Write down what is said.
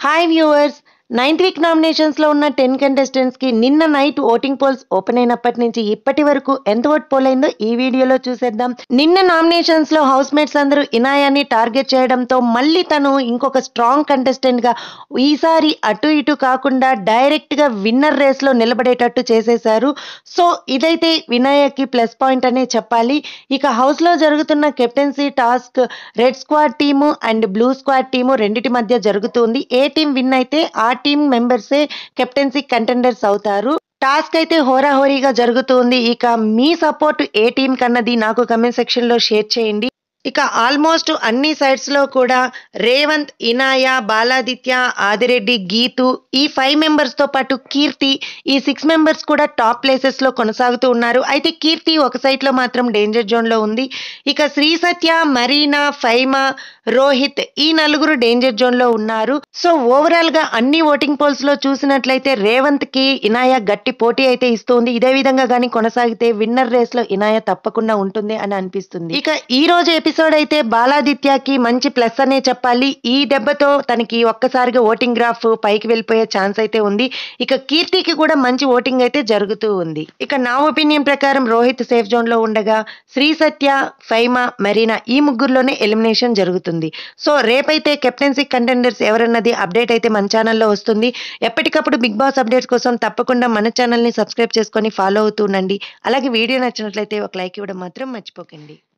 hi viewers ninth week నామినేషన్స్లో ఉన్న ten కంటెస్టెంట్స్కి నిన్న నైట్ ఓటింగ్ పోల్స్ ఓపెన్ అయినప్పటి నుంచి ఇప్పటి వరకు ఎంత ఓట్ పోల్ అయిందో ఈ వీడియోలో చూసేద్దాం నిన్న నామినేషన్స్లో హౌస్ మేట్స్ అందరూ ఇనాయాని టార్గెట్ చేయడంతో మళ్ళీ తను ఇంకొక స్ట్రాంగ్ కంటెస్టెంట్గా ఈసారి అటు ఇటు కాకుండా డైరెక్ట్గా విన్నర్ రేస్లో నిలబడేటట్టు చేసేశారు సో ఇదైతే వినాయక్కి ప్లస్ పాయింట్ అనే చెప్పాలి ఇక హౌస్లో జరుగుతున్న captaincy task red squad team and blue squad team రెండిటి మధ్య జరుగుతుంది ఏ టీం విన్ అయితే ఆ టీం మెంబర్సే కెప్టెన్సీ కంటెండర్స్ అవుతారు టాస్క్ అయితే హోరాహోరీగా జరుగుతుంది ఇక మీ సపోర్ట్ ఏ టీం కన్నది నాకు కమెంట్ సెక్షన్లో షేర్ చేయండి ఇక ఆల్మోస్ట్ అన్ని sides లో కూడా రేవంత్ ఇనాయ బాలాదిత్య ఆదిరెడ్డి గీతు ఈ ఫైవ్ తో పాటు కీర్తి ఈ సిక్స్ మెంబర్స్ కూడా టాప్ ప్లేసెస్ లో కొనసాగుతూ ఉన్నారు అయితే కీర్తి ఒక side లో మాత్రం డేంజర్ జోన్ లో ఉంది ఇక శ్రీ సత్య మరీనా ఫైమా రోహిత్ ఈ నలుగురు డేంజర్ జోన్ లో ఉన్నారు సో ఓవరాల్ గా అన్ని ఓటింగ్ పోల్స్ లో చూసినట్లయితే రేవంత్ కి ఇనాయ గట్టి పోటీ అయితే ఇస్తుంది ఇదే విధంగా కానీ కొనసాగితే విన్నర్ రేస్ లో ఇనాయ తప్పకుండా ఉంటుంది అని అనిపిస్తుంది ఇక ఈ రోజు ఎపిసోడ్ అయితే బాలాదిత్యకి మంచి ప్లస్ అనే చెప్పాలి ఈ దెబ్బతో తనకి ఒక్కసారిగా ఓటింగ్ గ్రాఫ్ పైకి వెళ్ళిపోయే ఛాన్స్ అయితే ఉంది ఇక కీర్తికి కూడా మంచి ఓటింగ్ అయితే జరుగుతూ ఉంది ఇక నా ఒపీనియన్ ప్రకారం రోహిత్ సేఫ్ జోన్ లో ఉండగా శ్రీ సత్య ఫైమా మరీనా ఈ ముగ్గురులోనే ఎలిమినేషన్ జరుగుతుంది సో రేపైతే కెప్టెన్సీ కంటెండర్స్ ఎవరన్నది అప్డేట్ అయితే మన ఛానల్లో వస్తుంది ఎప్పటికప్పుడు బిగ్ బాస్ అప్డేట్స్ కోసం తప్పకుండా మన ఛానల్ని సబ్స్క్రైబ్ చేసుకొని ఫాలో అవుతూ ఉండండి అలాగే వీడియో నచ్చినట్లయితే ఒక లైక్ ఇవ్వడం మాత్రం మర్చిపోకండి